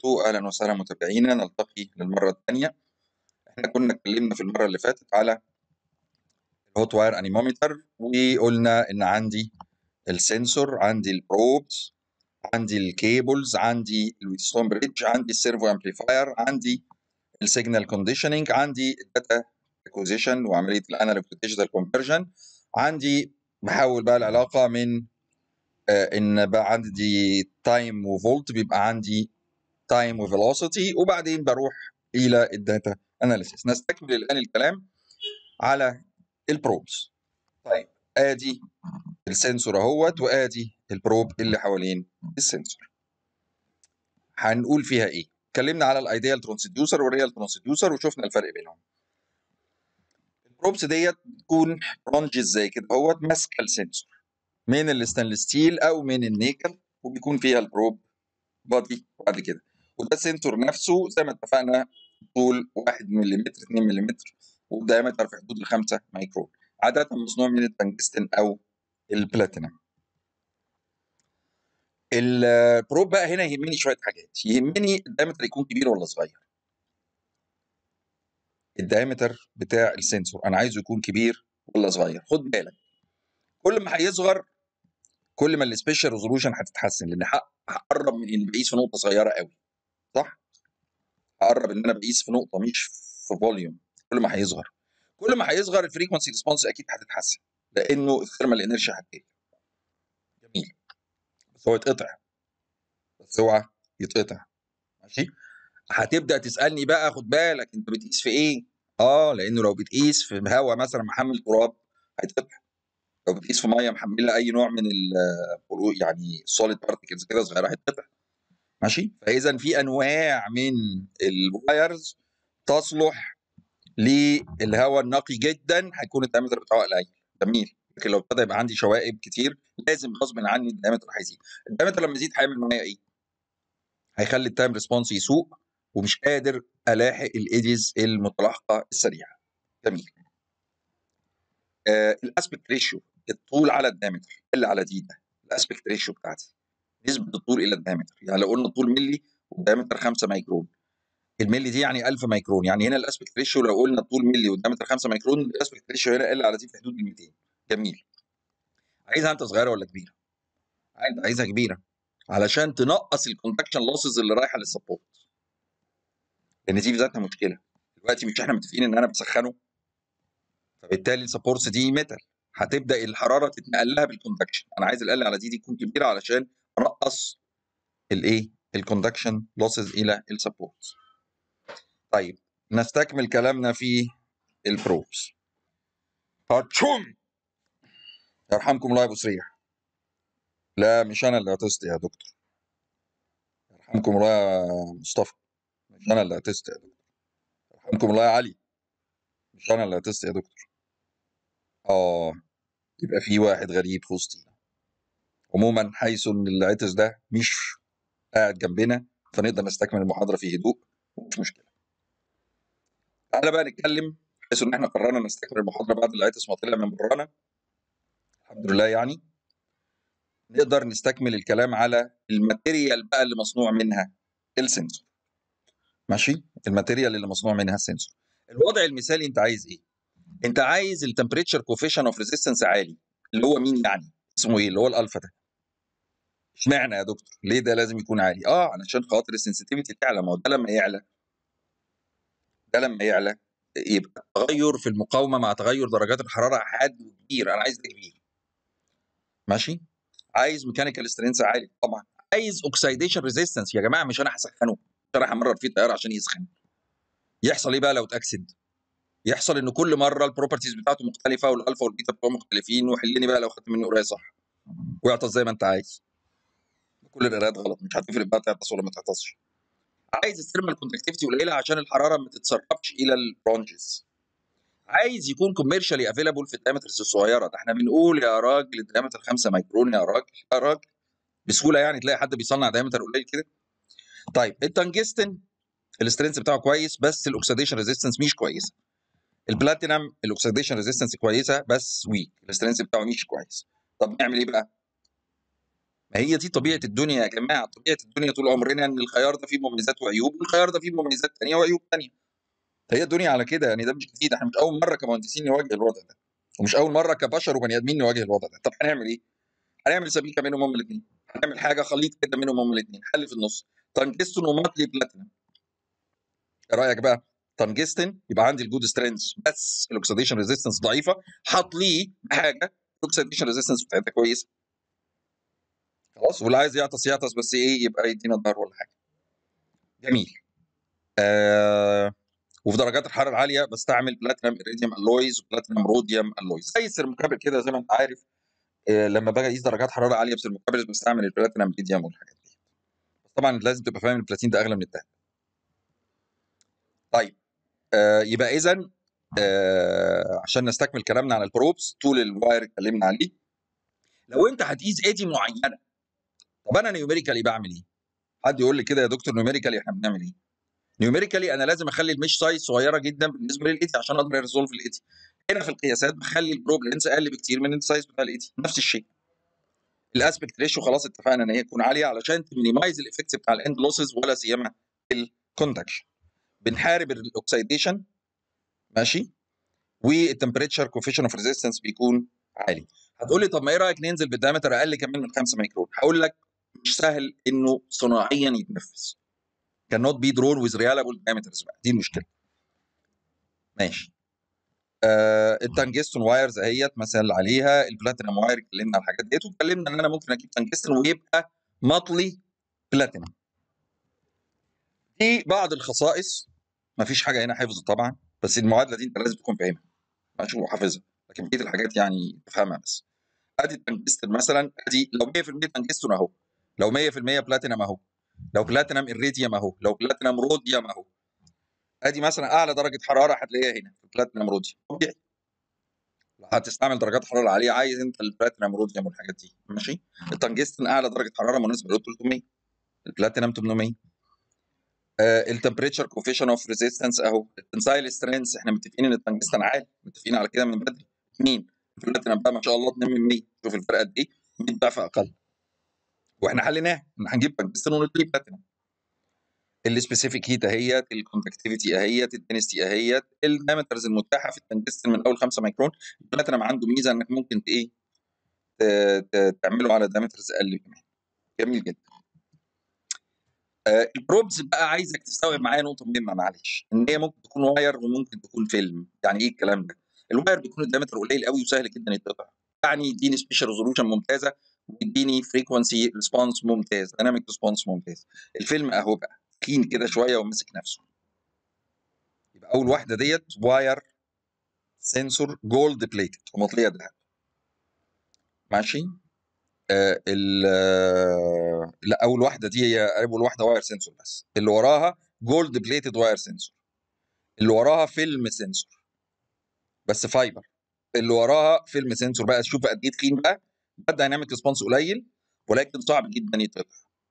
وبركاته اهلا وسهلا متابعينا نلتقي للمره الثانيه احنا كنا اتكلمنا في المره اللي فاتت على الهوت واير انيمومتر وقلنا ان عندي السنسور عندي البروبز عندي الكيبلز عندي الويتستون بريدج عندي السيرفو امبليفاير عندي السيجنال كونديشننج عندي الداتا اكوزيشن وعمليه الانالوج ديجيتال كونفرجن عندي بحول بقى العلاقه من آه، ان بقى عندي تايم وفولت بيبقى عندي تايم وفيلوسيتي وبعدين بروح الى الداتا اناليسيس نستكمل الان الكلام على البروبس طيب ادي السنسور اهوت وادي البروب اللي حوالين السنسور هنقول فيها ايه اتكلمنا على الايديال ترانسديوسر والريال ترانسديوسر وشفنا الفرق بينهم البروبس ديت بتكون برونج زي كده اهوت ماسكه السنسور من الستانلس ستيل او من النيكل وبيكون فيها البروب بادي بعد كده وده السنسور نفسه زي ما اتفقنا طول 1 ملم 2 ملم وبدايمتر في حدود ال 5 مايكرون عادة مصنوع من التنجستن او البلاتينم البروب بقى هنا يهمني شويه حاجات يهمني الدايمتر يكون كبير ولا صغير الدايمتر بتاع السنسور انا عايزه يكون كبير ولا صغير خد بالك كل ما هيصغر كل ما السبيشال ريزولوشن هتتحسن لان ه- هقرب من اني بقيس في نقطه صغيره قوي صح هقرب ان انا بقيس في نقطه مش في فوليوم كل ما هيصغر كل ما هيصغر الفريكونسي ريسبونس اكيد هتتحسن لانه الثيرمال انرشيا هتقل جميل بس هو يتقطع بس اوعى يتقطع ماشي هتبدا تسالني بقى خد بالك انت بتقيس في ايه اه لانه لو بتقيس في هواء مثلا محمل تراب هيتقطع لو بتقيس في ميه محمله اي نوع من ال يعني السوليد بارتكلز كده صغيره هتتقطع ماشي فاذا في انواع من الوايرز تصلح للهواء النقي جدا هيكون الدايمتر بتاعه قليل جميل لكن لو ابتدى يبقى عندي شوائب كتير لازم غصب عني الدايمتر هيزيد الدايمتر لما يزيد هيعمل معايا ايه هيخلي التايم ريسبونس يسوء ومش قادر الاحق الايديز المتلاحقه السريعه جميل آه الاسبكت ريشيو الطول على الدايمتر ال على دي ده الاسبكت ريشيو بتاعتي نسبه الطول الى الدايمتر يعني لو قلنا طول ملي والدايمتر 5 مايكرون الملي دي يعني 1000 مايكرون يعني هنا الاسبكت ريشيو لو قلنا طول ملي والدايمتر 5 مايكرون الاسبكت ريشيو هنا ال على دي في حدود ال 200 جميل عايزها انت صغيره ولا كبيره؟ عايز- عايزها كبيره علشان تنقص الكونتاكشن لوسز اللي رايحه للسبورت لان دي في ذاتها مشكله دلوقتي مش احنا متفقين ان انا بسخنه فبالتالي السبورتس دي ميتال هتبدا الحراره تتنقل لها بالكوندكشن انا عايز ال على دي دي تكون كبيره علشان انقص الايه الكوندكشن لوسز الى السبورت طيب نستكمل كلامنا في البروبس هاتشوم يرحمكم الله يا ابو سريح لا مش انا اللي اعتزت يا دكتور يرحمكم الله يا مصطفى مش انا اللي اعتزت يا دكتور يرحمكم الله يا علي مش انا اللي اعتزت يا دكتور اه يبقى في واحد غريب في وسطينا عموما حيث ان اللي عطس ده مش قاعد جنبنا فنقدر نستكمل المحاضره في هدوء مش مشكله تعالى بقى نتكلم حيث ان احنا قررنا نستكمل المحاضره بعد العطس ما طلع من برانا الحمد لله يعني نقدر نستكمل الكلام على الماتيريال بقى اللي مصنوع منها السنسور ماشي الماتيريال اللي مصنوع منها السنسور الوضع المثالي انت عايز ايه انت عايز التمبريتشر كوفيشن اوف ريزيستنس عالي اللي هو مين يعني اسمه ايه اللي هو الالفا ده اشمعنى يا دكتور ليه ده لازم يكون عالي اه علشان خاطر السنسيتيفيتي تعلى ما هو ده لما يعلى ده لما يعلى يبقى تغير في المقاومه مع تغير درجات الحراره حاد وكبير انا عايز ده كبير ماشي عايز ميكانيكال سترينث عالي طبعا عايز اوكسيديشن ريزيستنس يا جماعه مش انا هسخنه مش انا همرر فيه التيار عشان يسخن يحصل ايه بقى لو اتاكسد يحصل ان كل مره البروبرتيز بتاعته مختلفه والالفا والبيتا بتوعه مختلفين وحلني بقى لو خدت منه قرايه صح ويعطس زي ما انت عايز كل القرايات غلط مش هتفرق بقى تعطس ولا ما تعطسش عايز الثيرمال كونتاكتيفيتي قليله عشان الحراره ما تتسربش الى البرونجز عايز يكون كوميرشالي افيلابل في الدايمترز الصغيره ده احنا بنقول يا راجل الدايمتر 5 مايكرون يا راجل يا راجل بسهوله يعني تلاقي حد بيصنع دايمتر قليل كده طيب التنجستن السترينث بتاعه كويس بس الاكسديشن ريزيستنس مش كويسه البلاتينم الاكسديشن ريزيستنس كويسه بس ويك السترينث بتاعه مش كويس طب نعمل ايه بقى ما هي دي طبيعه الدنيا يا جماعه طبيعه الدنيا طول عمرنا ان الخيار ده فيه مميزات وعيوب والخيار ده فيه مميزات ثانيه وعيوب ثانيه فهي الدنيا على كده يعني ده مش جديد احنا مش اول مره كمهندسين نواجه الوضع ده ومش اول مره كبشر وبني ادمين نواجه الوضع ده طب هنعمل ايه؟ هنعمل سبيكه بينهم هما الاثنين هنعمل حاجه خليط كده بينهم هما الاثنين حل في النص تنجستون وماتلي بلاتينم ايه رايك بقى؟ تنجستن يبقى عندي الجود سترينث بس الاكسديشن ريزيستنس ضعيفه حط لي حاجه الاكسديشن ريزيستنس بتاعتها كويسه خلاص واللي عايز يعطس يعطس بس ايه يبقى يدينا الظهر ولا حاجه جميل آه وفي درجات الحراره العاليه بستعمل بلاتينم اريديوم الويز وبلاتينم روديوم الويز زي السيرموكابل كده زي ما انت عارف آه لما باجي اقيس درجات حراره عاليه بسيرموكابل بستعمل البلاتينم اريديوم والحاجات دي بس طبعا لازم تبقى فاهم البلاتين ده اغلى من الذهب طيب آه يبقى اذا آه عشان نستكمل كلامنا عن البروبس طول الواير اتكلمنا عليه لو انت هتقيس ايدي معينه طب انا نيوميريكالي بعمل ايه؟ حد يقول لي كده يا دكتور نيوميريكالي احنا بنعمل ايه؟ نيوميريكالي انا لازم اخلي المش سايز صغيره جدا بالنسبه للايتي عشان اقدر اريزولف الايتي هنا في القياسات بخلي البروب لينس اقل بكتير من السايز بتاع الايتي نفس الشيء الاسبكت ريشيو خلاص اتفقنا ان هي تكون عاليه علشان تمينيمايز الايفكتس بتاع الاند لوسز ولا سيما الكوندكشن بنحارب الاوكسيديشن ماشي والتمبريتشر كوفيشن اوف ريزيستنس بيكون عالي هتقول لي طب ما ايه رايك ننزل بالدايمتر اقل كمان من 5 ميكرون هقول لك مش سهل انه صناعيا يتنفذ cannot be drawn with reliable diameters بقى دي المشكله ماشي آه التنجستون وايرز اهيت مثلا عليها البلاتينم واير اتكلمنا على الحاجات ديت واتكلمنا ان انا ممكن اجيب تنجستون ويبقى مطلي بلاتينم في بعض الخصائص ما فيش حاجه هنا حفظ طبعا بس المعادله دي انت لازم تكون فاهمها ماشي وحافظها لكن بقيه الحاجات يعني تفهمها بس ادي التنجستون مثلا ادي لو 100% تنجستون اهو لو 100% بلاتينم اهو لو بلاتينم الريديوم اهو لو بلاتينم روديوم اهو ادي مثلا اعلى درجه حراره هتلاقيها هنا في بلاتينم روديوم طبيعي لو هتستعمل درجات حراره عاليه عايز انت البلاتينم روديوم والحاجات دي ماشي التنجستن اعلى درجه حراره مناسبه له 300 البلاتينم 800 آه التمبريتشر كوفيشن اوف ريزيستنس اهو التنسايل سترينث احنا متفقين ان التنجستن عالي متفقين على كده من بدري 2 البلاتينم بقى ما شاء الله 2 من 100 شوف الفرق قد ايه 100 ضعف اقل واحنا حليناه ان هنجيب تنجستن ونطلي بلاتينم السبيسيفيك هيت اهيت الكونتاكتيفيتي اهيت الدنستي اهيت الدايمترز المتاحه في التنجستن من اول 5 مايكرون البلاتينم عنده ميزه انك ممكن ايه تعمله على دايمترز اقل كمان جميل جدا آه البروبز بقى عايزك تستوعب معايا نقطه مهمه معلش ان هي ممكن تكون واير وممكن تكون فيلم يعني ايه الكلام ده الواير بيكون الدايمتر قليل قوي وسهل جدا يتقطع يعني يديني سبيشال ريزولوشن ممتازه ويديني فريكونسي ريسبونس ممتاز دايناميك ريسبونس ممتاز الفيلم اهو بقى تخين كده شويه وماسك نفسه يبقى اول واحده ديت واير سنسور جولد بليتد ومطليه ذهب ماشي آه ال لا اول واحده دي هي اول واحده واير سنسور بس اللي وراها جولد بليتد واير سنسور اللي وراها فيلم سنسور بس فايبر اللي وراها فيلم سنسور بقى شوف قد ايه تخين بقى ده الدايناميك ريسبونس قليل ولكن صعب جدا يتقطع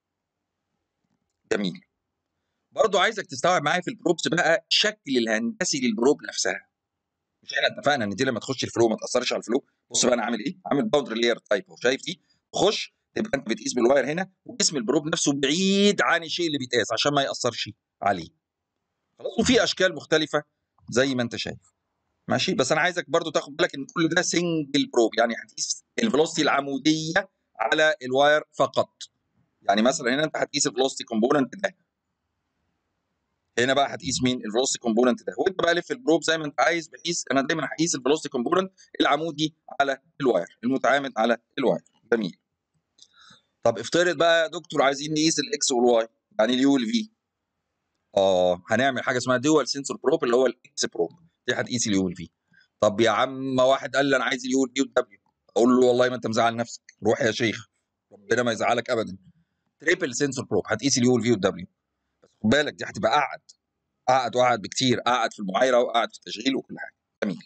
جميل برضو عايزك تستوعب معايا في البروبس بقى شكل الهندسي للبروب نفسها مش احنا اتفقنا ان دي لما تخش الفلو ما تاثرش على الفلو بص بقى انا عامل ايه عامل باوندري لاير تايب اهو شايف دي تخش تبقى انت بتقيس بالواير هنا وجسم البروب نفسه بعيد عن الشيء اللي بيتقاس عشان ما ياثرش عليه خلاص وفي اشكال مختلفه زي ما انت شايف ماشي بس انا عايزك برضو تاخد بالك ان كل ده سنجل بروب يعني هتقيس الفيلوسيتي العموديه على الواير فقط يعني مثلا هنا انت هتقيس الفيلوسيتي كومبوننت ده هنا بقى هتقيس مين الفيلوسيتي كومبوننت ده وانت بقى لف البروب زي ما انت عايز بحيث انا دايما هقيس الفيلوسيتي كومبوننت العمودي على الواير المتعامد على الواير جميل طب افترض بقى يا دكتور عايزين نقيس الاكس والواي يعني اليو والفي اه هنعمل حاجه اسمها دول سنسور بروب اللي هو الاكس بروب دي هتقيس اليو والفي طب يا عم واحد قال لي انا عايز اليو والفي والدبليو اقول له والله ما انت مزعل نفسك روح يا شيخ ربنا ما يزعلك ابدا تريبل سنسور بروب هتقيس اليو والفي والدبليو خد بالك دي هتبقى اعقد اعقد واعقد بكتير اعقد في المعايره واعقد في التشغيل وكل حاجه جميل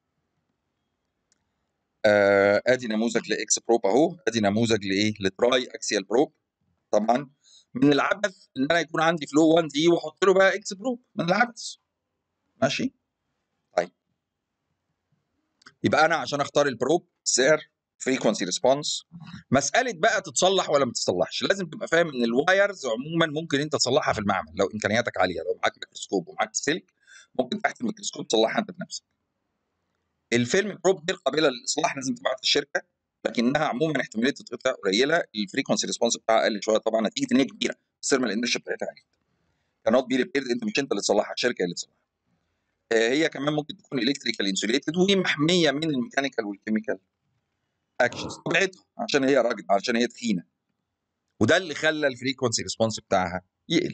آه ادي نموذج لاكس بروب اهو ادي نموذج لايه لتراي اكسيال بروب طبعا من العبث ان انا يكون عندي فلو 1 دي واحط له بقى اكس بروب من العبث ماشي طيب يبقى انا عشان اختار البروب سعر فريكونسي ريسبونس مساله بقى تتصلح ولا ما تتصلحش لازم تبقى فاهم ان الوايرز عموما ممكن انت تصلحها في المعمل لو امكانياتك عاليه لو معاك ميكروسكوب ومعاك سلك ممكن تحت الميكروسكوب تصلحها انت بنفسك الفيلم بروب غير قابله للاصلاح لازم تبعت الشركه لكنها عموما احتماليه تتقطع قليله الفريكونسي ريسبونس بتاعها اقل شويه طبعا نتيجه ان هي كبيره الثيرمال انرشيا بتاعتها عاليه كانوت بي ريبيرد انت مش انت اللي تصلحها الشركه اللي تصلحها هي كمان ممكن تكون الكتريكال انسوليتد ومحميه من الميكانيكال والكيميكال اكشنز طبيعتها عشان هي راجل عشان هي تخينه وده اللي خلى الفريكونسي ريسبونس بتاعها يقل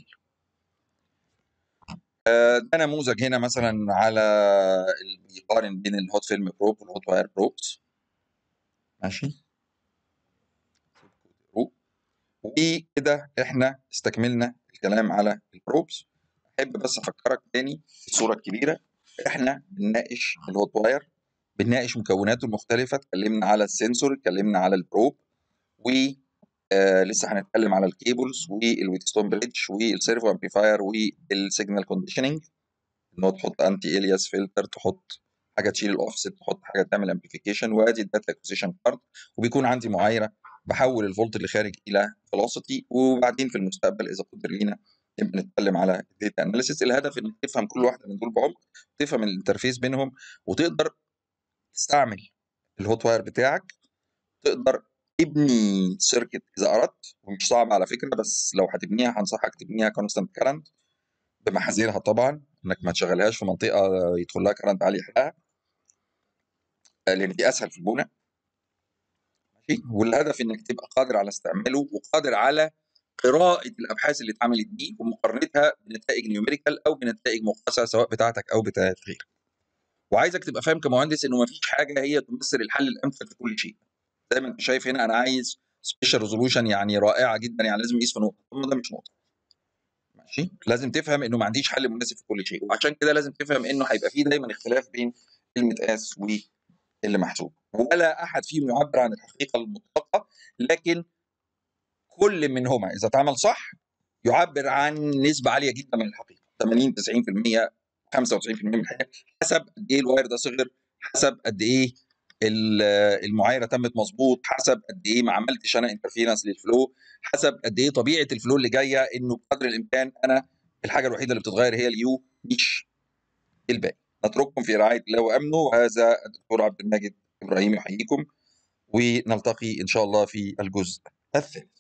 ده نموذج هنا مثلا على بيقارن بين الهوت فيلم بروب والهوت واير بروبس ماشي وكده احنا استكملنا الكلام على البروبس احب بس افكرك تاني في الصوره الكبيره احنا بنناقش الهوت واير بنناقش مكوناته المختلفه اتكلمنا على السنسور اتكلمنا على البروب و آه لسه هنتكلم على الكيبلز والويتستون بريدج والسيرفو امبليفاير والسيجنال كونديشننج ان هو تحط انتي الياس فلتر تحط حاجه تشيل الاوفست تحط حاجه تعمل امبليفيكيشن وادي الداتا اكوزيشن كارد وبيكون عندي معايره بحول الفولت اللي خارج الى فيلوسيتي وبعدين في المستقبل اذا قدر لينا نبقى نتكلم على الداتا اناليسيس الهدف انك تفهم كل واحده من دول بعمق تفهم الانترفيس بينهم وتقدر تستعمل الهوت واير بتاعك تقدر تبني سيركت اذا اردت ومش صعب على فكره بس لو هتبنيها هنصحك تبنيها كونستنت كارنت بمحاذيرها طبعا انك ما تشغلهاش في منطقه يدخل لها كارنت عالي يحرقها لان دي اسهل في البناء ماشي والهدف انك تبقى قادر على استعماله وقادر على قراءه الابحاث اللي اتعملت دي ومقارنتها بنتائج نيوميريكال او بنتائج مقاسه سواء بتاعتك او بتاعت غيرك. وعايزك تبقى فاهم كمهندس انه ما فيش حاجه هي تمثل الحل الامثل في كل شيء. زي ما انت شايف هنا انا عايز سبيشال ريزولوشن يعني رائعه جدا يعني لازم اقيس في نقطه، طب ده مش نقطه. ماشي؟ لازم تفهم انه ما عنديش حل مناسب في كل شيء، وعشان كده لازم تفهم انه هيبقى في دايما اختلاف بين المتقاس واللي محسوب. ولا احد فيهم يعبر عن الحقيقه المطلقه لكن كل منهما اذا اتعمل صح يعبر عن نسبه عاليه جدا من الحقيقه 80 90% 95% من الحقيقه حسب قد ايه الواير ده صغر حسب قد ايه المعايره تمت مظبوط حسب قد ايه ما عملتش انا انترفيرنس للفلو حسب قد ايه طبيعه الفلو اللي جايه انه بقدر الامكان انا الحاجه الوحيده اللي بتتغير هي اليو مش الباقي نترككم في رعايه الله وامنه وهذا الدكتور عبد الماجد ابراهيم يحييكم ونلتقي ان شاء الله في الجزء الثالث